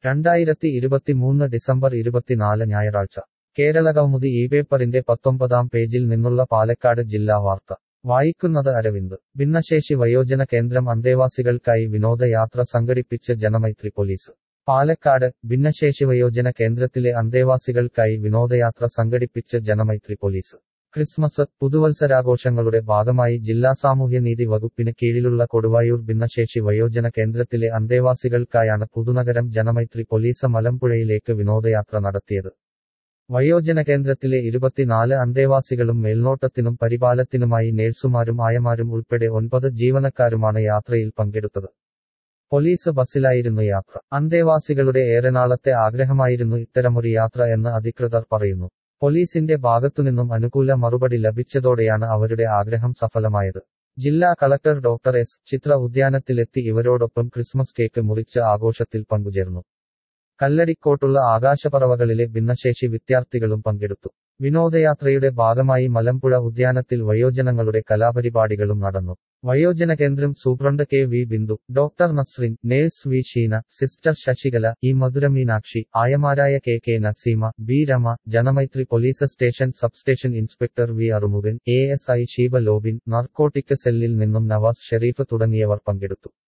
രണ്ടായിരത്തി ഇരുപത്തിമൂന്ന് ഡിസംബർ ഇരുപത്തിനാല് ഞായറാഴ്ച കേരള കൗമുദി ഈ പേപ്പറിന്റെ പത്തൊമ്പതാം പേജിൽ നിന്നുള്ള പാലക്കാട് ജില്ലാ വാർത്ത വായിക്കുന്നത് അരവിന്ദ് ഭിന്നശേഷി വയോജന കേന്ദ്രം അന്തേവാസികൾക്കായി വിനോദയാത്ര സംഘടിപ്പിച്ച് ജനമൈത്രി പോലീസ് പാലക്കാട് ഭിന്നശേഷി വയോജന കേന്ദ്രത്തിലെ അന്തേവാസികൾക്കായി വിനോദയാത്ര സംഘടിപ്പിച്ച് ജനമൈത്രി പോലീസ് ക്രിസ്മസ് പുതുവത്സരാഘോഷങ്ങളുടെ ഭാഗമായി ജില്ലാ സാമൂഹ്യനീതി വകുപ്പിന് കീഴിലുള്ള കൊടുവായൂർ ഭിന്നശേഷി വയോജന കേന്ദ്രത്തിലെ അന്തേവാസികൾക്കായാണ് പുതുനഗരം ജനമൈത്രി പോലീസ് മലമ്പുഴയിലേക്ക് വിനോദയാത്ര നടത്തിയത് വയോജന കേന്ദ്രത്തിലെ ഇരുപത്തിനാല് അന്തേവാസികളും മേൽനോട്ടത്തിനും പരിപാലത്തിനുമായി നേഴ്സുമാരും ആയമാരും ഉൾപ്പെടെ ഒൻപത് ജീവനക്കാരുമാണ് യാത്രയിൽ പങ്കെടുത്തത് പോലീസ് ബസ്സിലായിരുന്നു യാത്ര അന്തേവാസികളുടെ ഏറെ നാളത്തെ ആഗ്രഹമായിരുന്നു ഇത്തരമൊരു യാത്ര എന്ന് അധികൃതർ പറയുന്നു പോലീസിന്റെ ഭാഗത്തുനിന്നും അനുകൂല മറുപടി ലഭിച്ചതോടെയാണ് അവരുടെ ആഗ്രഹം സഫലമായത് ജില്ലാ കളക്ടർ ഡോക്ടർ എസ് ചിത്ര ഉദ്യാനത്തിലെത്തി ഇവരോടൊപ്പം ക്രിസ്മസ് കേക്ക് മുറിച്ച് ആഘോഷത്തിൽ പങ്കുചേർന്നു കല്ലടിക്കോട്ടുള്ള ആകാശപറവകളിലെ ഭിന്നശേഷി വിദ്യാർത്ഥികളും പങ്കെടുത്തു വിനോദയാത്രയുടെ ഭാഗമായി മലമ്പുഴ ഉദ്യാനത്തിൽ വയോജനങ്ങളുടെ കലാപരിപാടികളും നടന്നു വയോജന കേന്ദ്രം superintendent K V Bindu doctor Nasrin nurse V Sheena sister Sasikala E Madhurameenakshi ആയമാരായ K K Naseema B Rama Janamaithri police station substation inspector V Arumughan A S I Sheeba Lobin narcotic സെല്ലിൽ നിന്നും നവാസ് ഷെരീഫ് തുടങ്ങിയവർ പങ്കെടുത്തു